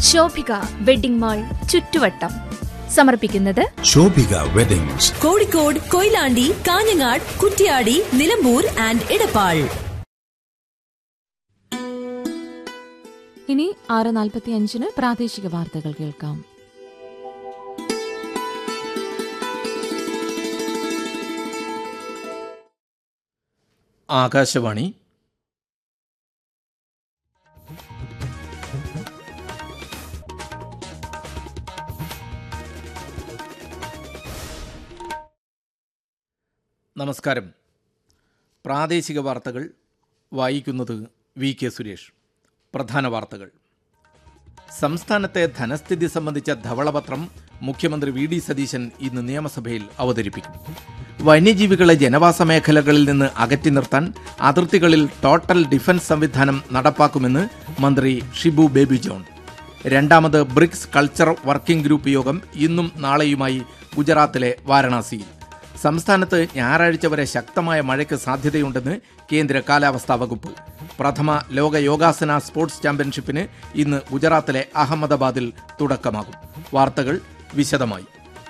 Shobhika wedding mall ചുറ്റുവട്ടം സമർപ്പിക്കുന്നത് Shobhika weddings Kozhikode Koyilandy Kanhangad Kuttiady Nilambur and Edappal ഇനി ആറ് നാൽപ്പത്തി അഞ്ചിന് പ്രാദേശിക വാർത്തകൾ കേൾക്കാം ആകാശവാണി നമസ്കാരം പ്രാദേശിക വാർത്തകൾ വായിക്കുന്നത് വി കെ സുരേഷ് പ്രധാന വാർത്തകൾ സംസ്ഥാനത്തെ ധനസ്ഥിതി സംബന്ധിച്ച ധവളപത്രം മുഖ്യമന്ത്രി വി ഡി സതീശൻ ഇന്ന് നിയമസഭയിൽ അവതരിപ്പിക്കും വന്യജീവികളെ ജനവാസ മേഖലകളിൽ നിന്ന് അകറ്റി നിർത്താൻ അതിർത്തികളിൽ ടോട്ടൽ ഡിഫൻസ് സംവിധാനം നടപ്പാക്കുമെന്ന് മന്ത്രി ഷിബു ബേബി ജോൺ രണ്ടാമത് ബ്രിക്സ് കൾച്ചർ വർക്കിംഗ് ഗ്രൂപ്പ് യോഗം ഇന്നും നാളെയുമായി ഗുജറാത്തിലെ വാരണാസിയിൽ സംസ്ഥാനത്ത് ഞായറാഴ്ച വരെ ശക്തമായ മഴയ്ക്ക് സാധ്യതയുണ്ടെന്ന് കേന്ദ്ര കാലാവസ്ഥാ വകുപ്പ് പ്രഥമ ലോക യോഗാസന സ്പോർട്സ് ചാമ്പ്യൻഷിപ്പിന് ഇന്ന് ഗുജറാത്തിലെ അഹമ്മദാബാദിൽ തുടക്കമാകും വാർത്തകൾ വിശദമായി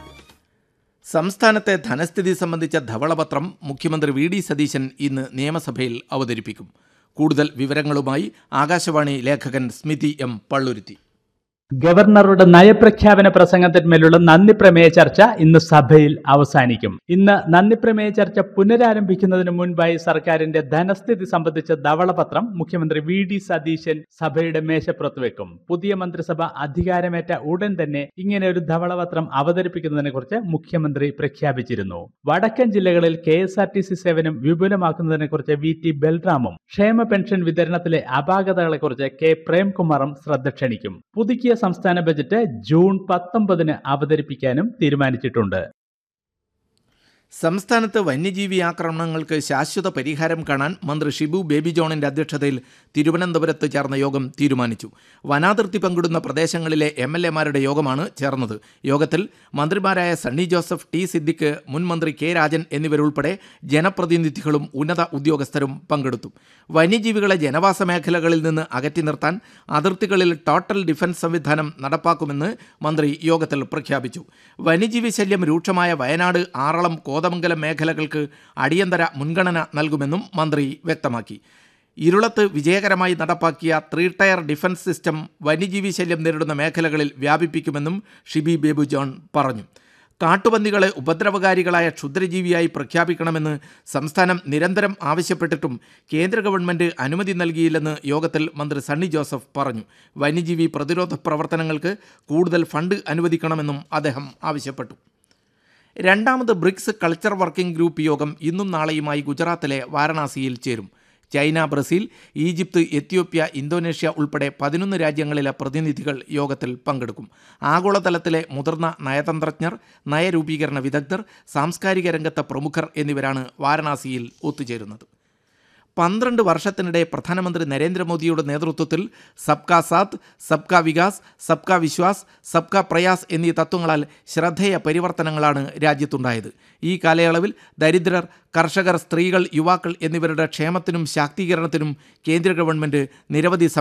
സംസ്ഥാനത്തെ ധനസ്ഥിതി സംബന്ധിച്ച ധവളപത്രം മുഖ്യമന്ത്രി വി ഡി സതീശൻ ഇന്ന് നിയമസഭയിൽ അവതരിപ്പിക്കും കൂടുതൽ വിവരങ്ങളുമായി ആകാശവാണി ലേഖകൻ സ്മിതി എം പള്ളുരുത്തി ഗവർണറുടെ നയപ്രഖ്യാപന പ്രസംഗത്തിന്മേലുള്ള നന്ദി പ്രമേയ ചർച്ച ഇന്ന് സഭയിൽ അവസാനിക്കും ഇന്ന് നന്ദി പ്രമേയ ചർച്ച പുനരാരംഭിക്കുന്നതിന് മുൻപായി സർക്കാരിന്റെ ധനസ്ഥിതി സംബന്ധിച്ച ധവളപത്രം മുഖ്യമന്ത്രി വി ഡി സതീശൻ സഭയുടെ മേശപ്പുറത്ത് വെക്കും പുതിയ മന്ത്രിസഭ അധികാരമേറ്റ ഉടൻ തന്നെ ഇങ്ങനെ ഒരു ധവളപത്രം അവതരിപ്പിക്കുന്നതിനെ കുറിച്ച് മുഖ്യമന്ത്രി പ്രഖ്യാപിച്ചിരുന്നു വടക്കൻ ജില്ലകളിൽ K S R T C സേവനം വിപുലമാക്കുന്നതിനെ കുറിച്ച് വി ടി ബൽറാമും ക്ഷേമ പെൻഷൻ വിതരണത്തിലെ അപാകതകളെക്കുറിച്ച് കെ പ്രേംകുമാറും ശ്രദ്ധ ക്ഷണിക്കും പുതുക്കിയ സംസ്ഥാന ബജറ്റ് ജൂൺ പത്തൊമ്പതിന് അവതരിപ്പിക്കാനും തീരുമാനിച്ചിട്ടുണ്ട് സംസ്ഥാനത്ത് വന്യജീവി ആക്രമണങ്ങൾക്ക് ശാശ്വത പരിഹാരം കാണാൻ മന്ത്രി ഷിബു ബേബി ജോണിന്റെ അധ്യക്ഷതയിൽ തിരുവനന്തപുരത്ത് ചേർന്ന യോഗം തീരുമാനിച്ചു വനാതിർത്തി പങ്കിടുന്ന പ്രദേശങ്ങളിലെ എം എൽ എമാരുടെ യോഗമാണ് ചേർന്നത് യോഗത്തിൽ മന്ത്രിമാരായ സണ്ണി ജോസഫ് ടി സിദ്ദിഖ് മുൻ മന്ത്രി കെ രാജൻ എന്നിവരുൾപ്പെടെ ജനപ്രതിനിധികളും ഉന്നത ഉദ്യോഗസ്ഥരും പങ്കെടുത്തു വന്യജീവികളെ ജനവാസ മേഖലകളിൽ നിന്ന് അകറ്റി നിർത്താൻ അതിർത്തികളിൽ ടോട്ടൽ ഡിഫൻസ് സംവിധാനം നടപ്പാക്കുമെന്ന് മന്ത്രി യോഗത്തിൽ പ്രഖ്യാപിച്ചു വന്യജീവി ശല്യം രൂക്ഷമായ വയനാട് ആറളം കോതമംഗലം മേഖലകൾക്ക് അടിയന്തര മുൻഗണന നൽകുമെന്നും മന്ത്രി വ്യക്തമാക്കി ഇരുളത്ത് വിജയകരമായി നടപ്പാക്കിയ ത്രീ ടയർ ഡിഫൻസ് സിസ്റ്റം വന്യജീവി ശല്യം നേരിടുന്ന മേഖലകളിൽ വ്യാപിപ്പിക്കുമെന്നും ഷിബി ബേബു ജോൺ പറഞ്ഞു കാട്ടുപന്നികളെ ഉപദ്രവകാരികളായ ക്ഷുദ്രജീവിയായി പ്രഖ്യാപിക്കണമെന്ന് സംസ്ഥാനം നിരന്തരം ആവശ്യപ്പെട്ടിട്ടും കേന്ദ്ര ഗവൺമെന്റ് അനുമതി നൽകിയില്ലെന്ന് യോഗത്തിൽ മന്ത്രി സണ്ണി ജോസഫ് പറഞ്ഞു വന്യജീവി പ്രതിരോധ പ്രവർത്തനങ്ങൾക്ക് കൂടുതൽ ഫണ്ട് അനുവദിക്കണമെന്നും അദ്ദേഹം ആവശ്യപ്പെട്ടു രണ്ടാമത് ബ്രിക്സ് കൾച്ചർ വർക്കിംഗ് ഗ്രൂപ്പ് യോഗം ഇന്നും നാളെയുമായി ഗുജറാത്തിലെ വാരണാസിയിൽ ചേരും China Brazil Egypt Ethiopia Indonesia ഉൾപ്പെടെ പതിനൊന്ന് രാജ്യങ്ങളിലെ പ്രതിനിധികൾ യോഗത്തിൽ പങ്കെടുക്കും ആഗോളതലത്തിലെ മുതിർന്ന നയതന്ത്രജ്ഞർ നയരൂപീകരണ വിദഗ്ധർ സാംസ്കാരിക രംഗത്തെ പ്രമുഖർ എന്നിവരാണ് വാരണാസിയിൽ ഒത്തുചേരുന്നത് പന്ത്രണ്ട് വർഷത്തിനിടെ പ്രധാനമന്ത്രി നരേന്ദ്രമോദിയുടെ നേതൃത്വത്തിൽ സബ്കാ സാത്ത് സബ്കാ വികാസ് സബ്കാ വിശ്വാസ് സബ്കാ പ്രയാസ് എന്നീ തത്വങ്ങളാൽ ശ്രദ്ധേയ പരിവർത്തനങ്ങളാണ് രാജ്യത്തുണ്ടായത് ഈ കാലയളവിൽ ദരിദ്രർ കർഷകർ സ്ത്രീകൾ യുവാക്കൾ എന്നിവരുടെ ക്ഷേമത്തിനും ശാക്തീകരണത്തിനും കേന്ദ്ര ഗവൺമെന്റ് നിരവധി